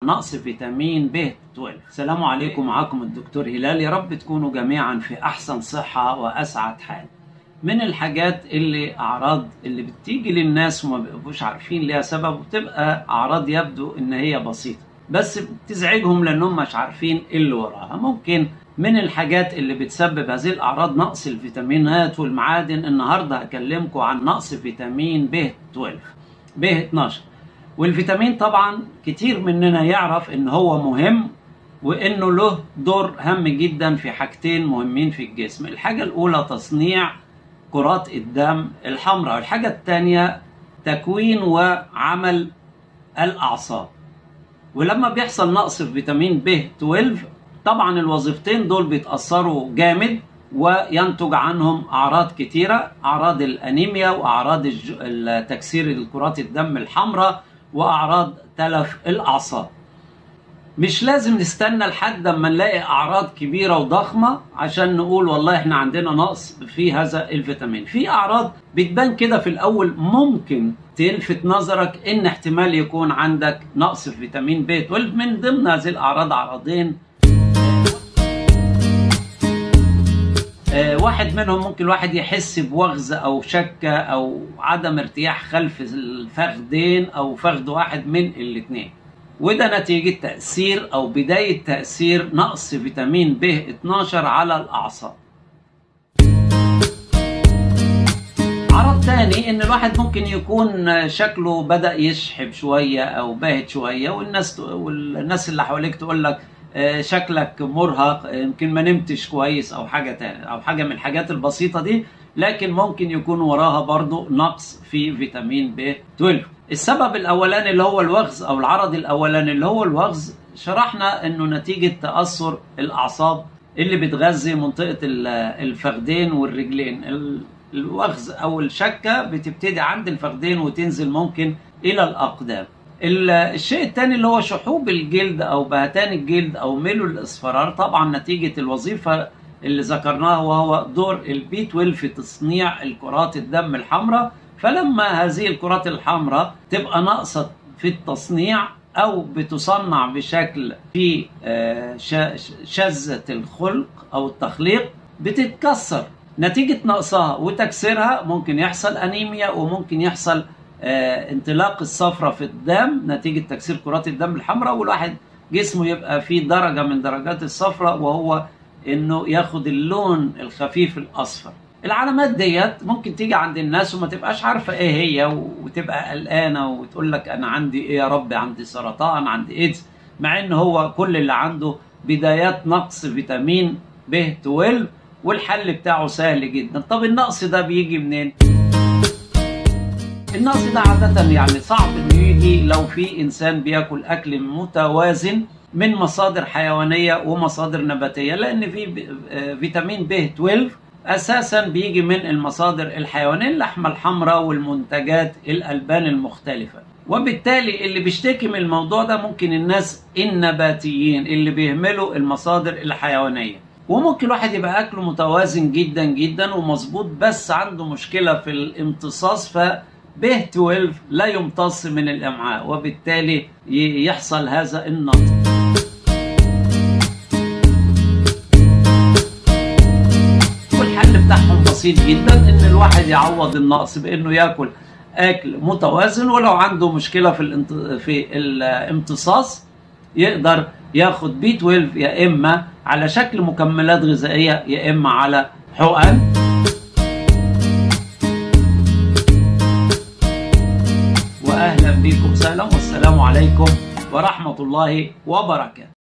نقص فيتامين ب 12 السلام عليكم معكم الدكتور هلال يا رب تكونوا جميعا في احسن صحة واسعد حال من الحاجات اللي اعراض اللي بتيجي للناس وما بيبقوش عارفين ليها سبب وتبقى اعراض يبدو ان هي بسيطة بس بتزعجهم لانهم مش عارفين ايه اللي وراها ممكن من الحاجات اللي بتسبب هذه الاعراض نقص الفيتامينات والمعادن النهارده هكلمكم عن نقص فيتامين ب 12 ب 12 والفيتامين طبعا كتير مننا يعرف ان هو مهم وانه له دور هام جدا في حاجتين مهمين في الجسم الحاجه الاولى تصنيع كرات الدم الحمراء والحاجه الثانيه تكوين وعمل الاعصاب ولما بيحصل نقص في فيتامين ب 12 طبعا الوظيفتين دول بيتاثروا جامد وينتج عنهم اعراض كتيره اعراض الانيميا واعراض تكسير الكرات الدم الحمراء واعراض تلف الاعصاب مش لازم نستنى لحد ما نلاقي اعراض كبيره وضخمه عشان نقول والله احنا عندنا نقص في هذا الفيتامين في اعراض بتبان كده في الاول ممكن تلفت نظرك ان احتمال يكون عندك نقص في فيتامين ب 12 من ضمن هذه الاعراض عرضين واحد منهم ممكن الواحد يحس بوغز او شكه او عدم ارتياح خلف الفخذين او فخذ واحد من الاثنين وده نتيجة تأثير أو بداية تأثير نقص فيتامين ب 12 على الأعصاب. عرض تاني إن الواحد ممكن يكون شكله بدأ يشحب شوية أو باهت شوية والناس والناس اللي حواليك تقول لك شكلك مرهق يمكن ما نمتش كويس أو حاجة تاني أو حاجة من الحاجات البسيطة دي لكن ممكن يكون وراها برضو نقص في فيتامين ب 12 السبب الاولاني اللي هو الوغز او العرض الاولاني اللي هو الوغز شرحنا انه نتيجه تاثر الاعصاب اللي بتغذي منطقه الفخذين والرجلين الوغز او الشكه بتبتدي عند الفخذين وتنزل ممكن الى الاقدام الشيء الثاني اللي هو شحوب الجلد او بهتان الجلد او ميلو الاصفرار طبعا نتيجه الوظيفه اللي ذكرناها وهو دور البي 12 في تصنيع الكرات الدم الحمراء فلما هذه الكرات الحمراء تبقى ناقصة في التصنيع أو بتصنع بشكل في شذة الخلق أو التخليق بتتكسر نتيجة نقصها وتكسيرها ممكن يحصل أنيميا وممكن يحصل انطلاق الصفرة في الدم نتيجة تكسير كرات الدم الحمراء والواحد جسمه يبقى فيه درجة من درجات الصفرة وهو انه ياخد اللون الخفيف الاصفر العلامات ديت ممكن تيجي عند الناس وما تبقاش عارفه ايه هي وتبقى قلقانه وتقول لك انا عندي ايه يا رب عندي سرطان عندي ايدز مع ان هو كل اللي عنده بدايات نقص فيتامين ب 12 والحل بتاعه سهل جدا طب النقص ده بيجي منين النقص ده عادة يعني صعب انه يجي لو في انسان بياكل اكل متوازن من مصادر حيوانيه ومصادر نباتيه لان في فيتامين ب 12 اساسا بيجي من المصادر الحيوانيه اللحمه الحمراء والمنتجات الالبان المختلفه وبالتالي اللي بيشتكي من الموضوع ده ممكن الناس النباتيين اللي بيهملوا المصادر الحيوانيه وممكن الواحد يبقى اكله متوازن جدا جدا ومظبوط بس عنده مشكله في الامتصاص ف ب 12 لا يمتص من الامعاء وبالتالي يحصل هذا النقص بتاعهم بسيط جدا ان الواحد يعوض النقص بانه ياكل اكل متوازن ولو عنده مشكله في الانت... في الامتصاص يقدر ياخد بي 12 يا اما على شكل مكملات غذائيه يا اما على حقن واهلا بكم سهلا والسلام عليكم ورحمه الله وبركاته